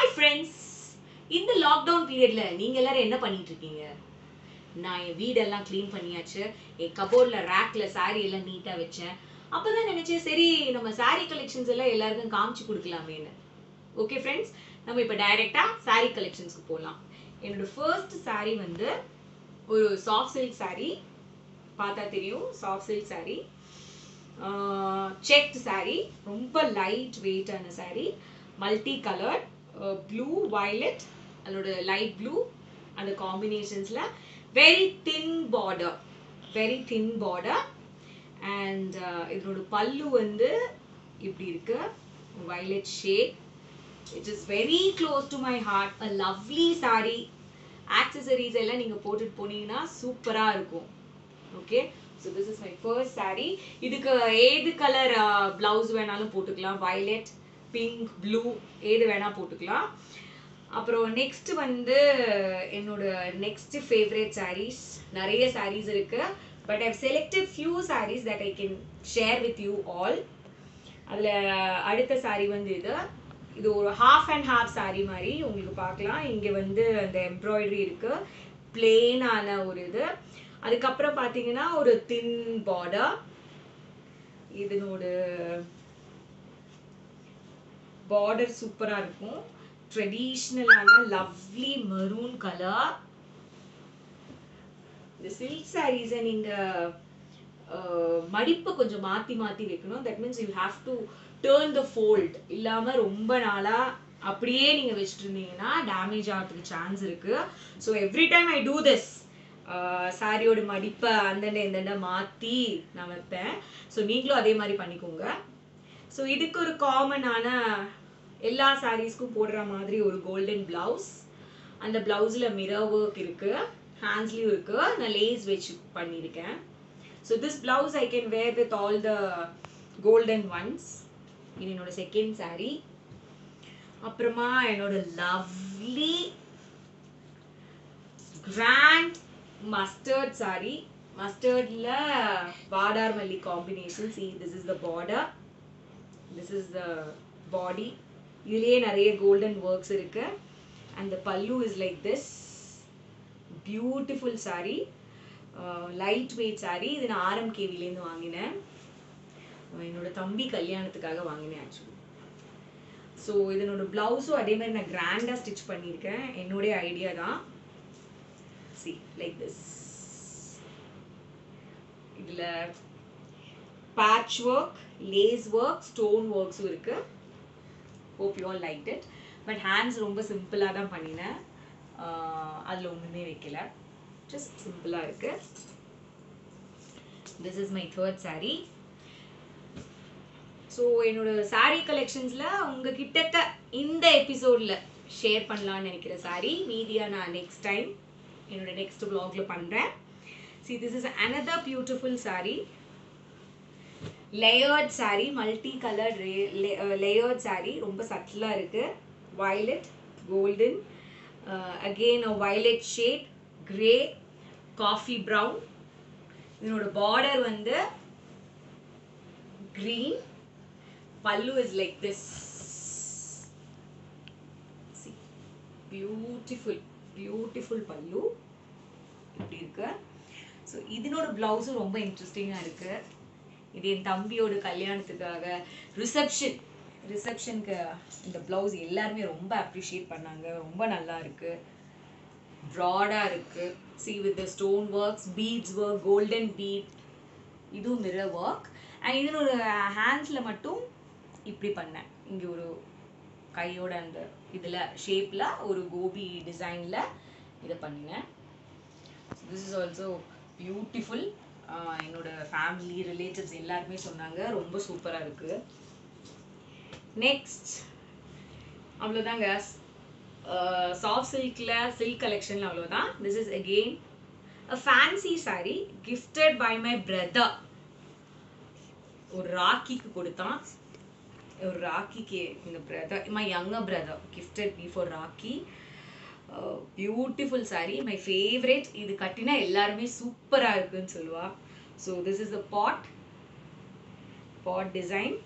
friends இந்த lockdown பீரியட்ல நீங்க எல்லாரும் என்ன பண்ணிட்டு இருக்கீங்க நான் என் வீடெல்லாம் க்ளீன் பண்ணியாச்சு என் கபோர்டில் ரேக்ல saree எல்லாம் நீட்டா வச்சேன் அப்பதான் நினைச்சேன் சரி நம்ம saree கலெக்ஷன்ஸ் எல்லாம் எல்லாருக்கும் காமிச்சு கொடுக்கலாமேன்னு ஓகே ஃப்ரெண்ட்ஸ் நம்ம இப்போ டைரக்டா saree கலெக்ஷன்ஸ்க்கு போகலாம் என்னோட ஃபர்ஸ்ட் saree வந்து ஒரு சாஃப்ட் சில்க் saree பார்த்தா தெரியும் soft silk saree checked saree ரொம்ப லைட் வெயிட்டான saree multi colour blue violet அதோட லைட் ப்ளூ அந்த காம்பினேஷன்ஸில் very thin border very thin border and இதனோட பல்லு வந்து இப்படி இருக்கு violet shade it is very close to my heart a lovely saree accessories எல்லாம் நீங்கள் போட்டுட்டு போனீங்கன்னா சூப்பராக இருக்கும் okay so this is my first saree இதுக்கு ஏது கலர் ப்ளவுஸ் வேணாலும் போட்டுக்கலாம் வயலட் பிங்க் ப்ளூ ஏது வேணால் போட்டுக்கலாம் அப்புறம் நெக்ஸ்ட் வந்து என்னோட நெக்ஸ்ட் ஃபேவரட் sarees நிறைய sarees இருக்கு but I've selected few sarees that I can share with you all அதில் அடுத்த saree வந்து இது இது ஒரு ஹாஃப் அண்ட் ஹாஃப் saree மாதிரி உங்களுக்கு பார்க்கலாம் இங்கே வந்து அந்த எம்ப்ராய்டரி இருக்கு பிளெயினான ஒரு இது அதுக்கப்புறம் பார்த்தீங்கன்னா ஒரு தின் பார்டர் இதனோட பார்டர் சூப்பராக இருக்கும் ட்ரெடிஷ்னலான லவ்லி மெரூன் கலர் இந்த சில்க் சாரீஸை நீங்கள் மடிப்பு கொஞ்சம் மாற்றி மாற்றி வைக்கணும் that means you have to turn the fold இல்லாமல் ரொம்ப நாளாக அப்படியே நீங்கள் வச்சுட்டு இருந்தீங்கன்னா டேமேஜ் ஆகிறதுக்கு சான்ஸ் இருக்குது so every time I do this சாரியோட மடிப்பை அந்தண்ட இந்தண்ட மாற்றி நான் வைப்பேன் ஸோ நீங்களும் அதே மாதிரி பண்ணிக்கோங்க ஸோ இதுக்கு ஒரு காமனான எல்லா சாரீஸ்க்கும் போடுற மாதிரி ஒரு கோல்டன் பிளவுஸ் அந்த பிளவுஸில் மிரர் ஒர்க் இருக்கு ஹேண்ட்ஸ்லேயும் இருக்கு நான் லேஸ் வச்சு பண்ணியிருக்கேன் so this blouse I can wear with all the golden ones இது என்னோட செகண்ட் saree அப்புறமா என்னோட லவ்லி கிராண்ட் மஸ்டர்ட் saree மஸ்டர்டில் வாடார் மல்லி combination see this is the border this is the body இதுலேயே நிறைய கோல்டன் ஒர்க்ஸ் இருக்கு அண்ட் த பல்லு is like this beautiful saree light weight saree இது நான் ஆர்எம் கேவிலேருந்து வாங்கினேன் என்னோட தம்பி கல்யாணத்துக்காக வாங்கினேன் ஆக்சுவலி ஸோ இதனோட ப்ளவுஸும் அதே மாதிரி நான் கிராண்டாக ஸ்டிச் பண்ணியிருக்கேன் என்னுடைய ஐடியா தான் சி லைக் திஸ் இதில் patch work lace work stone ஒர்க்ஸும் இருக்கு hope you all like it but hands ரொம்ப சிம்பிளாக தான் பண்ணினேன் அதில் ஒன்றுமே வைக்கல ஜஸ்ட் சிம்பிளாக இருக்கு this is my third saree so என்னோட saree கலெக்ஷன்ஸில் உங்ககிட்ட இந்த எபிசோடில் ஷேர் பண்ணலான்னு நினைக்கிற saree மீதியா நான் நெக்ஸ்ட் டைம் என்னோட நெக்ஸ்ட் vlogல பண்ணுறேன் see this is another beautiful saree layered saree multi colour layered saree ரொம்ப சட்டிலாக இருக்கு violet golden again a violet shade grey coffee brown இதனோட பார்டர் வந்து green பல்லு is like this beautiful beautiful பல்லு இப்படி இருக்கு ஸோ இதனோட ப்ளவுஸும் ரொம்ப இன்ட்ரெஸ்டிங்காக இருக்கு இது என் தம்பியோட கல்யாணத்துக்காக ரிசப்ஷன் ரிசப்ஷனுக்கு இந்த ப்ளவுஸ் எல்லாருமே ரொம்ப அப்ரிஷியேட் பண்ணாங்க ரொம்ப நல்லா இருக்கு ப்ராடாக இருக்கு see with the stone works beads work golden bead இதுவும் மிரர் ஒர்க் அண்ட் இதனோட ஹேண்ட்ஸில் மட்டும் இப்படி பண்ணேன் இங்கே ஒரு கையோட அந்த இதில் ஷேப்பில் ஒரு கோபி டிசைனில் இதை பண்ணினேன் திஸ் இஸ் ஆல்சோ பியூட்டிஃபுல் என்னோட ஃபேமிலி ரிலேட்டிவ்ஸ் எல்லாருமே சொன்னாங்க ரொம்ப சூப்பராக இருக்குது நெக்ஸ்ட் அவ்வளோதாங்க சாஃப்ட் சில்கில் சில்க் கலெக்ஷனில் அவ்வளோதான் this is again a fancy saree gifted by my brother ஒரு ராக்கிக்கு கொடுத்தான் ஒரு ராக்கிக்கு இந்த brother my younger brother gifted me for Rakhi beautiful saree my favourite இது கட்டினா எல்லாருமே சூப்பராக இருக்குன்னு சொல்லுவா so this is the pot pot design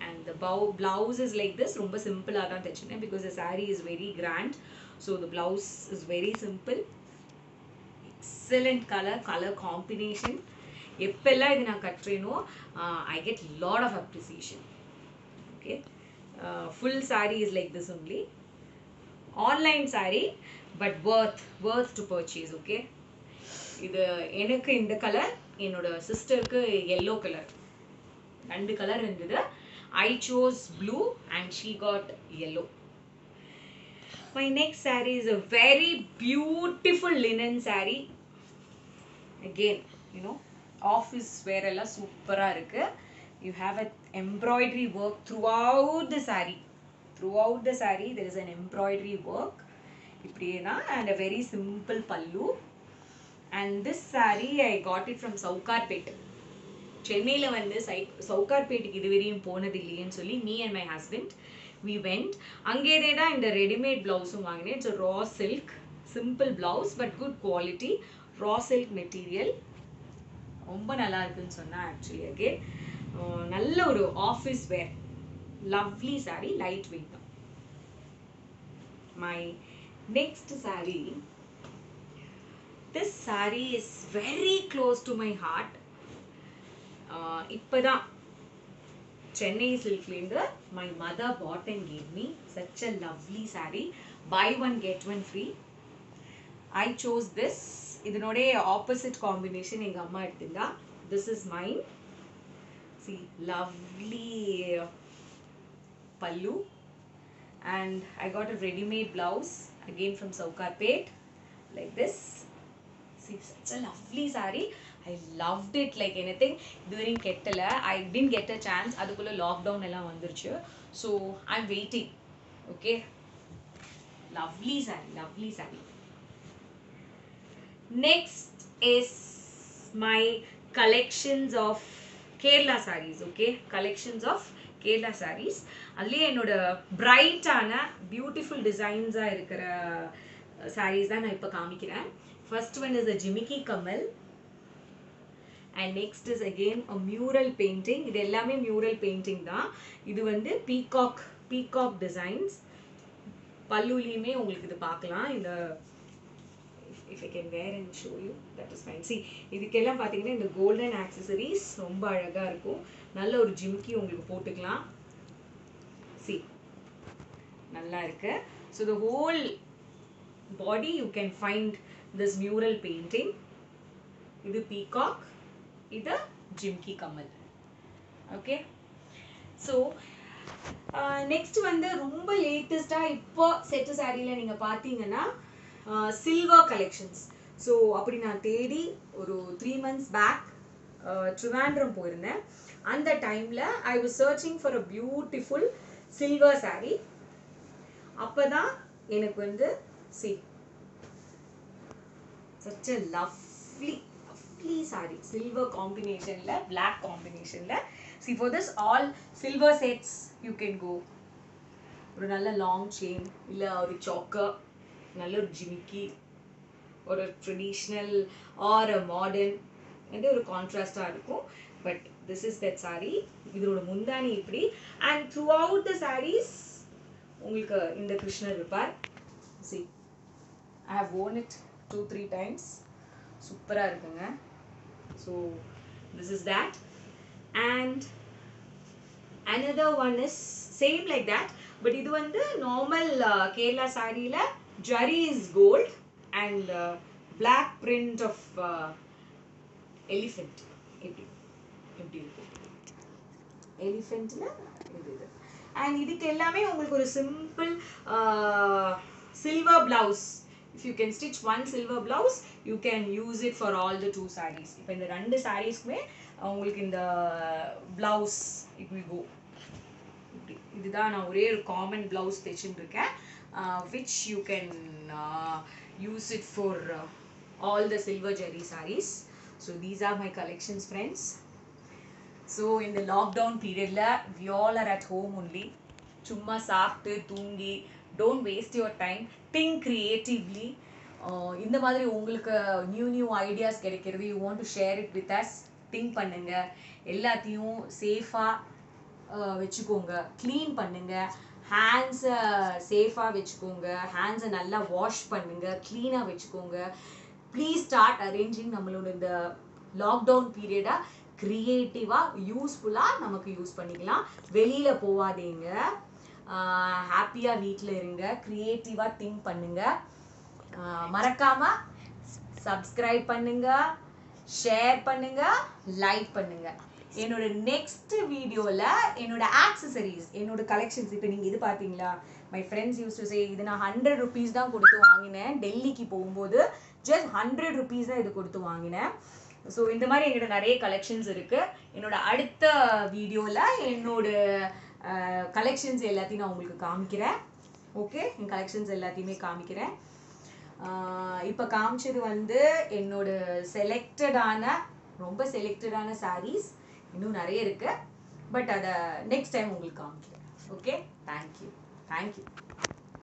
and the பவு பிளவுஸ் இஸ் லைக் திஸ் ரொம்ப சிம்பிளாக தான் தைச்சினேன் because the saree is very grand so the blouse is very simple excellent colour colour combination எப்பெல்லாம் இது நான் கட்டுறேனோ I get lot of appreciation okay full saree is like this only online saree but worth worth to purchase okay இது எனக்கு இந்த colour என்னோட சிஸ்டருக்கு yellow colour ரெண்டு கலர் இருந்தது I chose blue and she got yellow my next saree is a very beautiful linen saree again you know office wear எல்லாம் சூப்பராக இருக்கு you have a embroidery work throughout the saree throughout the saree there is an embroidery work இப்படியே தான் and a very simple pallu and this saree I got it from Sowcarpet சென்னையில் வந்து சை சவுகார்பேட்டுக்கு இதுவரையும் போனது இல்லையேன்னு சொல்லி me and my husband we went அங்கேயே தான் இந்த ரெடிமேட் ப்ளவுஸும் வாங்கினேன் it's raw silk simple blouse but good quality raw silk material ரொம்ப நல்லா இருக்குன்னு சொன்னா ஆக்சுவலி அகேன் நல்ல ஒரு office wear lovely saree light lightweight தான் my next saree this saree is very close to my heart ah இப்பதான் சென்னை சில்க்லேருந்து my mother bought and gave me such a lovely saree buy one get one free I chose this இதனுடைய opposite combination எங்க அம்மா எடுத்திருந்தா this is mine see lovely pallu and I got a ready-made blouse again from Saukarpet like this see such a lovely saree I loved it like anything during கெட்டல I didn't get a chance அதுக்குள்ள lockdown எல்லாம் வந்துருச்சு so I'm waiting okay lovely saree lovely saree next is my collections of Kerala sarees okay collections of Kerala sarees அதுலேயே என்னோட பிரைட்டான beautiful டிசைன்ஸாக இருக்கிற sarees தான் நான் இப்போ காமிக்கிறேன் first one is a Jimikki Kammal and next is again a mural painting இது எல்லாமே mural painting தான் இது வந்து பீகாக் பீகாக் டிசைன்ஸ் பல்லுலேயுமே உங்களுக்கு இது பார்க்கலாம் இந்த if I can wear and show you that is fine see இதுக்கெல்லாம் பார்த்தீங்கன்னா இந்த கோல்டன் ஆக்சசரிஸ் ரொம்ப அழகாக இருக்கும் நல்ல ஒரு ஜிம்கி உங்களுக்கு போட்டுக்கலாம் சி நல்லா இருக்கு so the whole body you can find this mural painting இது பீகாக் இது Jimikki Kammal okay so next வந்து ரொம்ப லேட்டஸ்டாக இப்போ செட்டு சாரியில் நீங்கள் பார்த்தீங்கன்னா சில்வர் கலெக்ஷன்ஸ் ஸோ அப்படி நான் தேடி ஒரு த்ரீ மந்த்ஸ் பேக் ட்ரிவாண்ட்ரம் போயிருந்தேன் அந்த டைமில் I was searching for a beautiful silver saree அப்போ தான் எனக்கு வந்து see such a lovely lovely saree silver combinationல black combinationல see for this all silver sets you can go ஒரு நல்ல லாங் செயின் இல்லை ஒரு சாக்கர் நல்ல ஒரு ஜிமிக்கி ஒரு ட்ரெடிஷ்னல் ஆர் அ மாடர்ன் வந்து ஒரு கான்ட்ராஸ்டாக இருக்கும் but this is that saree இதோட முந்தானி இப்படி and throughout the sarees உங்களுக்கு இந்த கிருஷ்ணர் இருப்பார் see I have own it two three times சூப்பராக இருக்குங்க so this is that and another one is same like that but இது வந்து நார்மல் கேரளா சாரியில் zari is gold and black print of elephant எப்படி எப்படி இருக்கும் எலிஃபெண்ட்டில் இது இது அண்ட் இதுக்கு எல்லாமே உங்களுக்கு ஒரு simple silver blouse if you can stitch one silver blouse you can use it for all the two sarees இப்போ இந்த ரெண்டு சாரீஸ்க்குமே உங்களுக்கு இந்த பிளவுஸ் இட் வில் கோ இப்படி இதுதான் நான் ஒரே ஒரு காமன் பிளவுஸ் தைச்சுட்டு இருக்கேன் which you can use it for all the silver zari sarees so these are my collections friends so இந்த லாக்டவுன் பீரியடில் we all are at home only சும்மா சாப்பிட்டு தூங்கி don't waste your time think creatively இந்த மாதிரி உங்களுக்கு நியூ நியூ ஐடியாஸ் கிடைக்கிறது you want to share it with us think பண்ணுங்க எல்லாத்தையும் சேஃபாக வச்சுக்கோங்க க்ளீன் பண்ணுங்க ஹேண்ட்ஸை சேஃபாக வச்சுக்கோங்க ஹேண்ட்ஸை நல்லா வாஷ் பண்ணுங்க க்ளீனாக வச்சுக்கோங்க ப்ளீஸ் ஸ்டார்ட் அரேஞ்சிங் நம்மளோட இந்த லாக்டவுன் பீரியடை க்ரியேட்டிவாக யூஸ்ஃபுல்லாக நமக்கு யூஸ் பண்ணிக்கலாம் வெளியில் போகாதீங்க ஹாப்பியாக வீட்டில் இருங்க க்ரியேட்டிவாக திங்க் பண்ணுங்க ஆஹ் மறக்காம சப்ஸ்கிரைப் பண்ணுங்க ஷேர் பண்ணுங்க லைக் பண்ணுங்க என்னோட நெக்ஸ்ட் வீடியோவில் என்னோட ஆக்சசரிஸ் என்னோட கலெக்ஷன்ஸ் இப்போ நீங்கள் இது பார்த்தீங்களா my friends use to say இது நான் ஹண்ட்ரட் ருபீஸ் தான் கொடுத்து வாங்கினேன் டெல்லிக்கு போகும்போது ஜஸ்ட் ஹண்ட்ரட் ருபீஸ் தான் இது கொடுத்து வாங்கினேன் ஸோ இந்த மாதிரி என்கிட்ட நிறைய கலெக்ஷன்ஸ் இருக்குது என்னோட அடுத்த வீடியோவில் என்னோட கலெக்ஷன்ஸ் எல்லாத்தையும் நான் உங்களுக்கு காமிக்கிறேன் ஓகே என் கலெக்ஷன்ஸ் எல்லாத்தையுமே காமிக்கிறேன் இப்போ காமிச்சது வந்து என்னோட செலக்டடான ரொம்ப செலக்டடான sarees இன்னும் நிறைய இருக்கு பட் அதை நெக்ஸ்ட் டைம் உங்களுக்கு காமிக்கிறேன் ஓகே தேங்க்யூ தேங்க்யூ